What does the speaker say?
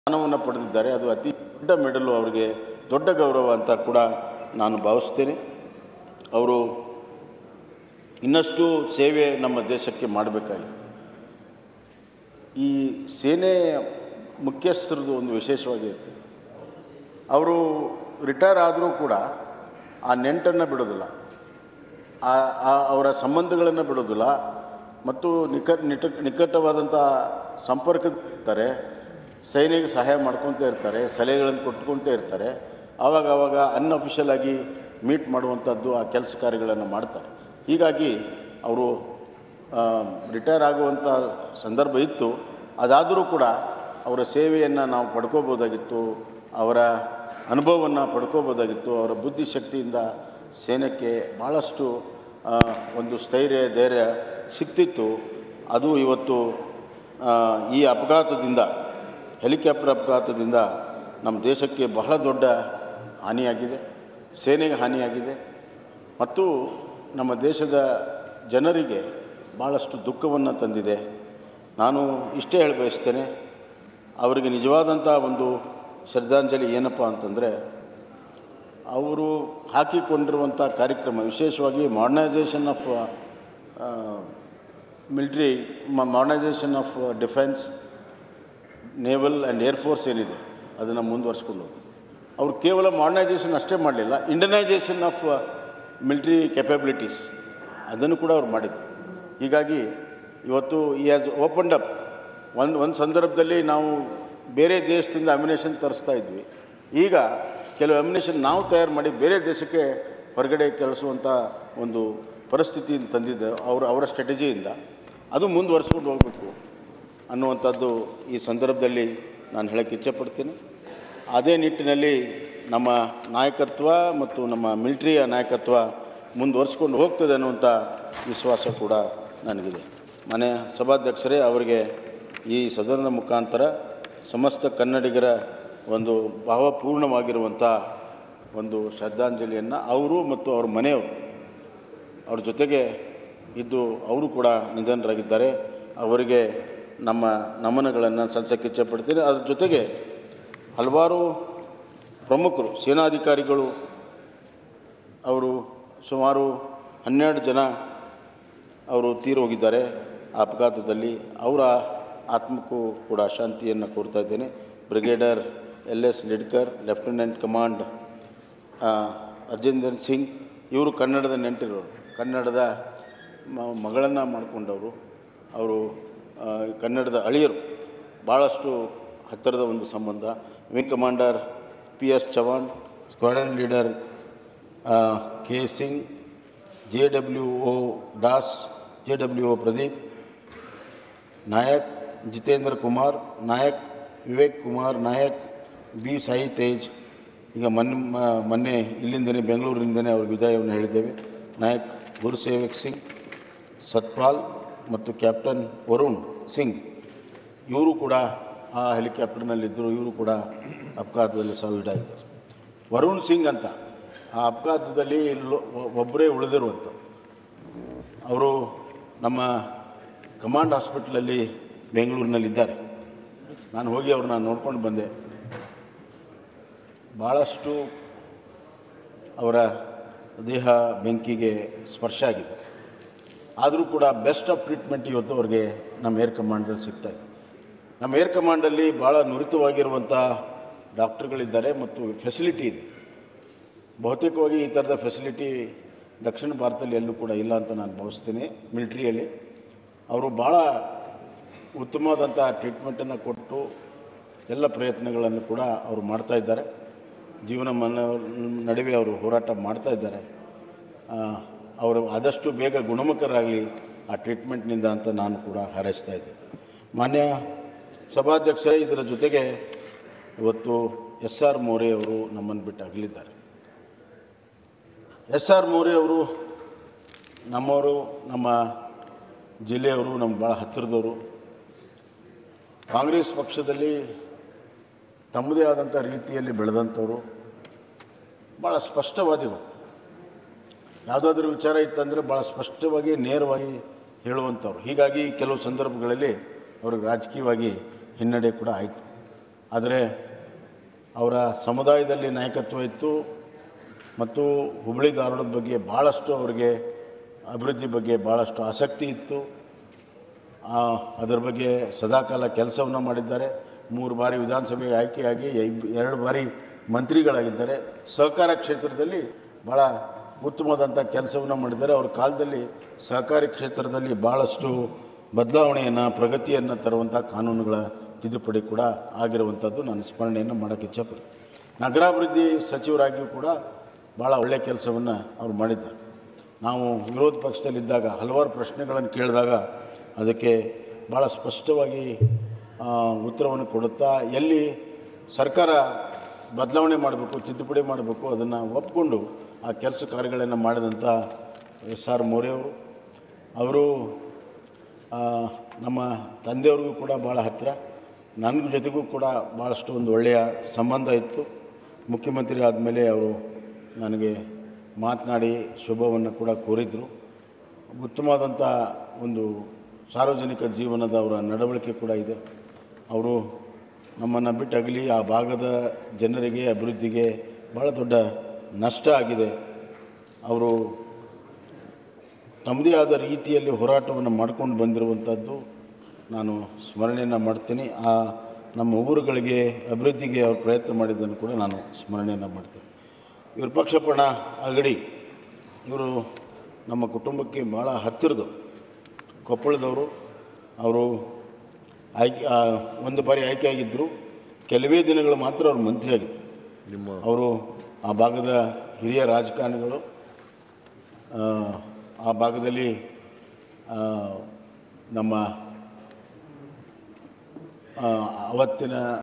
ಸ್ಥಾನವನ್ನು ಪಡೆದಿದ್ದಾರೆ ಅದು ಅತಿ ದೊಡ್ಡ ಮೆಡಲು ಅವರಿಗೆ ದೊಡ್ಡ ಗೌರವ ಅಂತ ಕೂಡ ನಾನು ಭಾವಿಸ್ತೇನೆ ಅವರು ಇನ್ನಷ್ಟು ಸೇವೆ ನಮ್ಮ ದೇಶಕ್ಕೆ ಮಾಡಬೇಕಾಗಿದೆ ಈ ಸೇನೆ ಮುಖ್ಯಸ್ಥರದ್ದು ಒಂದು ವಿಶೇಷವಾಗಿರುತ್ತೆ ಅವರು ರಿಟೈರ್ ಆದರೂ ಕೂಡ ಆ ನೆಂಟನ್ನು ಬಿಡೋದಿಲ್ಲ ಆ ಆ- ಅವರ ಸಂಬಂಧಗಳನ್ನು ಬಿಡೋದಿಲ್ಲ ಮತ್ತು ನಿಕಟ ನಿಟ ನಿಕಟವಾದಂಥ ಸಂಪರ್ಕದಿರ್ತಾರೆ ಸೈನಿಕ ಸಹಾಯ ಮಾಡ್ಕೊತ ಇರ್ತಾರೆ ಸಲಹೆಗಳನ್ನು ಕೊಟ್ಕೊತ ಇರ್ತಾರೆ ಆವಾಗ ಆವಾಗ ಅನ್ಅಫಿಷಿಯಲ್ ಆಗಿ ಮೀಟ್ ಮಾಡುವಂಥದ್ದು ಆ ಕೆಲಸ ಕಾರ್ಯಗಳನ್ನು ಮಾಡ್ತಾರೆ ಹೀಗಾಗಿ ಅವರು ರಿಟೈರ್ ಆಗುವಂಥ ಸಂದರ್ಭ ಇತ್ತು ಅದಾದರೂ ಕೂಡ ಅವರ ಸೇವೆಯನ್ನು ನಾವು ಪಡ್ಕೋಬೋದಾಗಿತ್ತು ಅವರ ಅನುಭವವನ್ನು ಪಡ್ಕೋಬೋದಾಗಿತ್ತು ಅವರ ಬುದ್ಧಿಶಕ್ತಿಯಿಂದ ಸೇನೆಗೆ ಭಾಳಷ್ಟು ಆ, ಒಂದು ಸ್ಥೈರ್ಯ ಧೈರ್ಯ ಸಿಕ್ತಿತ್ತು ಅದು ಇವತ್ತು ಆ, ಈ ಅಪಘಾತದಿಂದ ಹೆಲಿಕಾಪ್ಟರ್ ಅಪಘಾತದಿಂದ ನಮ್ಮ ದೇಶಕ್ಕೆ ಬಹಳ ದೊಡ್ಡ ಹಾನಿಯಾಗಿದೆ ಸೇನೆಗೆ ಹಾನಿಯಾಗಿದೆ ಮತ್ತು ನಮ್ಮ ದೇಶದ ಜನರಿಗೆ ಭಾಳಷ್ಟು ದುಃಖವನ್ನು ತಂದಿದೆ ನಾನು ಇಷ್ಟೇ ಹೇಳ ಬಯಸ್ತೇನೆ ಅವರಿಗೆ ನಿಜವಾದಂಥ ಒಂದು ಶ್ರದ್ಧಾಂಜಲಿ ಏನಪ್ಪ ಅಂತಂದರೆ ಅವರು ಹಾಕಿಕೊಂಡಿರುವಂಥ ಕಾರ್ಯಕ್ರಮ ವಿಶೇಷವಾಗಿ modernisation of military modernisation of defence naval and air force ಏನಿದೆ ಅದನ್ನು ಮುಂದುವರ್ಸ್ಕೊಂಡು ಹೋಗಿ ಅವರು ಕೇವಲ ಮಾಡರ್ನೈಸೇಷನ್ ಅಷ್ಟೇ ಮಾಡಲಿಲ್ಲ ಇಂಡನೈಸೇಷನ್ ಆಫ್ ಮಿಲ್ಟ್ರಿ ಕೆಪಬಿಲಿಟೀಸ್ ಅದನ್ನು ಕೂಡ ಅವ್ರು ಮಾಡಿದ್ರು ಹೀಗಾಗಿ ಇವತ್ತು ಈ ಹ್ಯಾಸ್ ಓಪನ್ಡ್ ಅಪ್ ಒಂದು ಒಂದು ಸಂದರ್ಭದಲ್ಲಿ ನಾವು ಬೇರೆ ದೇಶದಿಂದ ಅಮ್ಯುನೇಷನ್ ತರಿಸ್ತಾ ಇದ್ವಿ ಈಗ ಕೆಲವು ಅಮ್ಯುನೇಷನ್ ನಾವು ತಯಾರು ಮಾಡಿ ಬೇರೆ ದೇಶಕ್ಕೆ ಹೊರಗಡೆ ಕಳಿಸುವಂಥ ಒಂದು ಪರಿಸ್ಥಿತಿ ತಂದಿದ್ದೆ ಅವರು ಅವರ ಸ್ಟ್ರಾಟಜಿಯಿಂದ ಅದು ಮುಂದುವರ್ಸ್ಕೊಂಡು ಹೋಗಬೇಕು ಅನ್ನುವಂಥದ್ದು ಈ ಸಂದರ್ಭದಲ್ಲಿ ನಾನು ಹೇಳಕ್ಕೆ ಇಚ್ಛೆಪಡ್ತೀನಿ ಅದೇ ನಿಟ್ಟಿನಲ್ಲಿ ನಮ್ಮ ನಾಯಕತ್ವ ಮತ್ತು ನಮ್ಮ ಮಿಲಿಟ್ರಿಯ ನಾಯಕತ್ವ ಮುಂದುವರ್ಸ್ಕೊಂಡು ಹೋಗ್ತದೆ ಅನ್ನುವಂಥ ವಿಶ್ವಾಸ ಕೂಡ ನನಗಿದೆ ಮನೆ ಸಭಾಧ್ಯಕ್ಷರೇ ಅವರಿಗೆ ಈ ಸದನದ ಮುಖಾಂತರ ಸಮಸ್ತ ಕನ್ನಡಿಗರ ಒಂದು ಭಾವಪೂರ್ಣವಾಗಿರುವಂಥ ಒಂದು ಶ್ರದ್ಧಾಂಜಲಿಯನ್ನು ಅವರು ಮತ್ತು ಅವ್ರ ಮನೆಯವರು ಅವ್ರ ಜೊತೆಗೆ ಇದ್ದು ಅವರು ಕೂಡ ನಿಧನರಾಗಿದ್ದಾರೆ ಅವರಿಗೆ ನಮ್ಮ ನಮನಗಳನ್ನು ಸಲ್ಲಿಸೋಕ್ಕೆ ಇಚ್ಛೆಪಡ್ತೀನಿ ಅದ್ರ ಜೊತೆಗೆ ಹಲವಾರು ಪ್ರಮುಖರು ಸೇನಾಧಿಕಾರಿಗಳು ಅವರು ಸುಮಾರು ಹನ್ನೆರಡು ಜನ ಅವರು ತೀರೋಗಿದ್ದಾರೆ ಆ ಅಪಘಾತದಲ್ಲಿ ಅವರ ಆತ್ಮಕ್ಕೂ ಕೂಡ ಶಾಂತಿಯನ್ನು ಕೋರ್ತಾ ಇದ್ದೇನೆ brigadier L S Lidkar lieutenant command Arjinder Singh ಇವರು ಕನ್ನಡದ ನೆಂಟಿರೋರು ಕನ್ನಡದ ಮ- ಮಗಳನ್ನು ಮಾಡಿಕೊಂಡವರು ಅವರು ಆ, ಕನ್ನಡದ ಅಳಿಯರು ಭಾಳಷ್ಟು ಹತ್ತಿರದ ಒಂದು ಸಂಬಂಧ wing commander P S Chavan squadron leader K Singh J W O Das J W O Pradeep Nayak Jitendra Kumar Nayak Vivek Kumar Nayak B Sai Tej ಈಗ ಮೊನ್ನೆ ಮ- ಮೊನ್ನೆ ಇಲ್ಲಿಂದನೇ ಬೆಂಗಳೂರಿನಿಂದನೇ ಅವ್ರ ವಿದಾಯವನ್ನು ಹೇಳಿದ್ದೇವೆ ನಾಯಕ್ ಗುರುಸೇವಕ್ ಸಿಂಗ್ ಸತ್ಪಾಲ್ ಮತ್ತು ಕ್ಯಾಪ್ಟನ್ ವರುಣ್ ಸಿಂಗ್ ಇವರು ಕೂಡ ಆ ಹೆಲಿಕಾಪ್ಟರ್ನಲ್ಲಿದ್ದರು ಇವರು ಕೂಡ ಅಪಘಾತದಲ್ಲಿ ಸಾವಿಗೀಡಾಗಿದ್ದಾರೆ ವರುಣ್ ಸಿಂಗ್ ಅಂತ ಆ ಅಪಘಾತದಲ್ಲಿ ಲೊ- ಒಬ್ಬರೇ ಉಳಿದಿರುವಂಥ ಅವರು ನಮ್ಮ ಕಮಾಂಡ್ ಹಾಸ್ಪಿಟ್ಲಲ್ಲಿ ಬೆಂಗಳೂರಿನಲ್ಲಿದ್ದಾರೆ ನಾನು ಹೋಗಿ ಅವ್ರನ್ನ ನೋಡ್ಕೊಂಡು ಬಂದೆ ಭಾಳಷ್ಟು ಅವರ ದೇಹ ಬೆಂಕಿಗೆ ಸ್ಪರ್ಶ ಆಗಿದೆ ಆದರೂ ಕೂಡ ಬೆಸ್ಟ್ ಆಫ್ ಟ್ರೀಟ್ಮೆಂಟ್ ಇವತ್ತು ಅವ್ರಿಗೆ ನಮ್ಮ ಏರ್ ಕಮಾಂಡಲ್ಲಿ ಸಿಗ್ತಾಯಿದೆ ನಮ್ಮ ಏರ್ ಕಮಾಂಡಲ್ಲಿ ಭಾಳ ನುರಿತವಾಗಿರುವಂಥ ಡಾಕ್ಟ್ರುಗಳಿದ್ದಾರೆ ಮತ್ತು ಫೆಸಿಲಿಟಿ ಇದೆ ಬಹುತೇಕವಾಗಿ ಈ ಥರದ ಫೆಸಿಲಿಟಿ ದಕ್ಷಿಣ ಭಾರತದಲ್ಲಿ ಎಲ್ಲೂ ಕೂಡ ಇಲ್ಲ ಅಂತ ನಾನು ಭಾವಿಸ್ತೀನಿ ಮಿಲ್ಟ್ರಿಯಲ್ಲಿ ಅವರು ಭಾಳ ಉತ್ತಮವಾದಂಥ ಟ್ರೀಟ್ಮೆಂಟನ್ನು ಕೊಟ್ಟು ಎಲ್ಲ ಪ್ರಯತ್ನಗಳನ್ನು ಕೂಡ ಅವರು ಮಾಡ್ತಾ ಇದ್ದಾರೆ ಜೀವನ ಮನ ನಡುವೆ ಅವರು ಹೋರಾಟ ಮಾಡ್ತಾ ಇದ್ದಾರೆ ಆ, ಅವರು ಆದಷ್ಟು ಬೇಗ ಗುಣಮುಖರಾಗಲಿ ಆ ಟ್ರೀಟ್ಮೆಂಟ್ನಿಂದ ಅಂತ ನಾನು ಕೂಡ ಹಾರೈಸ್ತಾ ಇದ್ದೆ ಮಾನ್ಯ ಸಭಾಧ್ಯಕ್ಷರೇ ಇದರ ಜೊತೆಗೆ ಇವತ್ತು ಎಸ್ ಆರ್ ಮೋರೆ ಅವರು ನಮ್ಮನ್ನು ಬಿಟ್ಟು ಅಗಲಿದ್ದಾರೆ ಎಸ್ ಆರ್ ಮೋರೆ ಅವರು ನಮ್ಮವರು ನಮ್ಮ ಜಿಲ್ಲೆಯವರು ನಮ್ಗೆ ಭಾಳ ಹತ್ತಿರದವರು ಕಾಂಗ್ರೆಸ್ ಪಕ್ಷದಲ್ಲಿ ತಮ್ಮದೇ ಆದಂಥ ರೀತಿಯಲ್ಲಿ ಬೆಳೆದಂಥವ್ರು ಭಾಳ ಸ್ಪಷ್ಟವಾದಿಗಳು ಯಾವುದಾದ್ರೂ ವಿಚಾರ ಇತ್ತಂದರೆ ಭಾಳ ಸ್ಪಷ್ಟವಾಗಿ ನೇರವಾಗಿ ಹೇಳುವಂಥವ್ರು ಹೀಗಾಗಿ ಕೆಲವು ಸಂದರ್ಭಗಳಲ್ಲಿ ಅವ್ರಿಗೆ ರಾಜಕೀಯವಾಗಿ ಹಿನ್ನಡೆ ಕೂಡ ಆಯಿತು ಆದರೆ ಅವರ ಸಮುದಾಯದಲ್ಲಿ ನಾಯಕತ್ವ ಇತ್ತು ಮತ್ತು ಹುಬ್ಬಳ್ಳಿ ಧಾರವಾಡದ ಬಗ್ಗೆ ಭಾಳಷ್ಟು ಅವರಿಗೆ ಅಭಿವೃದ್ಧಿ ಬಗ್ಗೆ ಭಾಳಷ್ಟು ಆಸಕ್ತಿ ಇತ್ತು ಆ, ಅದರ ಬಗ್ಗೆ ಸದಾಕಾಲ ಕೆಲಸವನ್ನು ಮಾಡಿದ್ದಾರೆ ಮೂರು ಬಾರಿ ವಿಧಾನಸಭೆಗೆ ಆಯ್ಕೆಯಾಗಿ ಐ- ಎರಡು ಬಾರಿ ಮಂತ್ರಿಗಳಾಗಿದ್ದಾರೆ ಸಹಕಾರ ಕ್ಷೇತ್ರದಲ್ಲಿ ಭಾಳ ಉತ್ತಮವಾದಂಥ ಕೆಲಸವನ್ನು ಮಾಡಿದ್ದಾರೆ ಅವ್ರ ಕಾಲದಲ್ಲಿ ಸಹಕಾರಿ ಕ್ಷೇತ್ರದಲ್ಲಿ ಭಾಳಷ್ಟು ಬದಲಾವಣೆಯನ್ನು ಪ್ರಗತಿಯನ್ನು ತರುವಂಥ ಕಾನೂನುಗಳ ತಿದ್ದುಪಡಿ ಕೂಡ ಆಗಿರುವಂಥದ್ದು ನಾನು ಸ್ಮರಣೆಯನ್ನು ಮಾಡೋಕ್ಕೆ ಇಚ್ಛಪಡ್ತೀನಿ ನಗರಾಭಿವೃದ್ಧಿ ಸಚಿವರಾಗಿಯೂ ಕೂಡ ಭಾಳ ಒಳ್ಳೆಯ ಕೆಲಸವನ್ನು ಅವ್ರು ಮಾಡಿದ್ದಾರೆ ನಾವು ವಿರೋಧ ಪಕ್ಷದಲ್ಲಿದ್ದಾಗ ಹಲವಾರು ಪ್ರಶ್ನೆಗಳನ್ನು ಕೇಳಿದಾಗ ಅದಕ್ಕೆ ಭಾಳ ಸ್ಪಷ್ಟವಾಗಿ ಆ, ಉತ್ತರವನ್ನು ಕೊಡುತ್ತಾ ಎಲ್ಲಿ ಸರ್ಕಾರ ಬದಲಾವಣೆ ಮಾಡಬೇಕು ತಿದ್ದುಪಡಿ ಮಾಡಬೇಕು ಅದನ್ನು ಒಪ್ಪಿಕೊಂಡು ಆ ಕೆಲಸ ಕಾರ್ಯಗಳನ್ನು ಮಾಡಿದಂಥ ಎಸ್ ಆರ್ ಮೋರೆಯವರು ಅವರು ಆ, ನಮ್ಮ ತಂದೆಯವ್ರಿಗೂ ಕೂಡ ಭಾಳ ಹತ್ತಿರ ನನ್ನ ಜೊತೆಗೂ ಕೂಡ ಭಾಳಷ್ಟು ಒಂದು ಒಳ್ಳೆಯ ಸಂಬಂಧ ಇತ್ತು ಮುಖ್ಯಮಂತ್ರಿ ಆದಮೇಲೆ ಅವರು ನನಗೆ ಮಾತನಾಡಿ ಶುಭವನ್ನು ಕೂಡ ಕೋರಿದರು ಉತ್ತಮವಾದಂಥ ಒಂದು ಸಾರ್ವಜನಿಕ ಜೀವನದ ಅವರ ನಡವಳಿಕೆ ಕೂಡ ಇದೆ ಅವರು ನಮ್ಮನ್ನು ಬಿಟ್ಟಾಗಲಿ ಆ ಭಾಗದ ಜನರಿಗೆ ಅಭಿವೃದ್ಧಿಗೆ ಭಾಳ ದೊಡ್ಡ ನಷ್ಟ ಆಗಿದೆ ಅವರು ತಮ್ಮದೇ ಆದ ರೀತಿಯಲ್ಲಿ ಹೋರಾಟವನ್ನು ಮಾಡ್ಕೊಂಡು ಬಂದಿರುವಂಥದ್ದು ನಾನು ಸ್ಮರಣೆಯನ್ನು ಮಾಡ್ತೀನಿ ಆ ನಮ್ಮ ಊರುಗಳಿಗೆ ಅಭಿವೃದ್ಧಿಗೆ ಅವರು ಪ್ರಯತ್ನ ಮಾಡಿದ್ದನ್ನು ಕೂಡ ನಾನು ಸ್ಮರಣೆಯನ್ನು ಮಾಡ್ತೀನಿ ಇವ್ರ ಪಕ್ಷಪಣ ಅಗಡಿ ಇವರು ನಮ್ಮ ಕುಟುಂಬಕ್ಕೆ ಭಾಳ ಹತ್ತಿರದು ಕೊಪ್ಪಳದವರು ಅವರು ಆಯ್ಕೆ ಆ, ಒಂದು ಬಾರಿ ಆಯ್ಕೆಯಾಗಿದ್ದರು ಕೆಲವೇ ದಿನಗಳು ಮಾತ್ರ ಅವರು ಮಂತ್ರಿ ಆಗಿದ್ದರು ನಿಮ್ಮ ಅವರು ಆ ಭಾಗದ ಹಿರಿಯ ರಾಜಕಾರಣಿಗಳು ಆ, ಆ ಭಾಗದಲ್ಲಿ ಆ, ನಮ್ಮ ಆ, ಅವತ್ತಿನ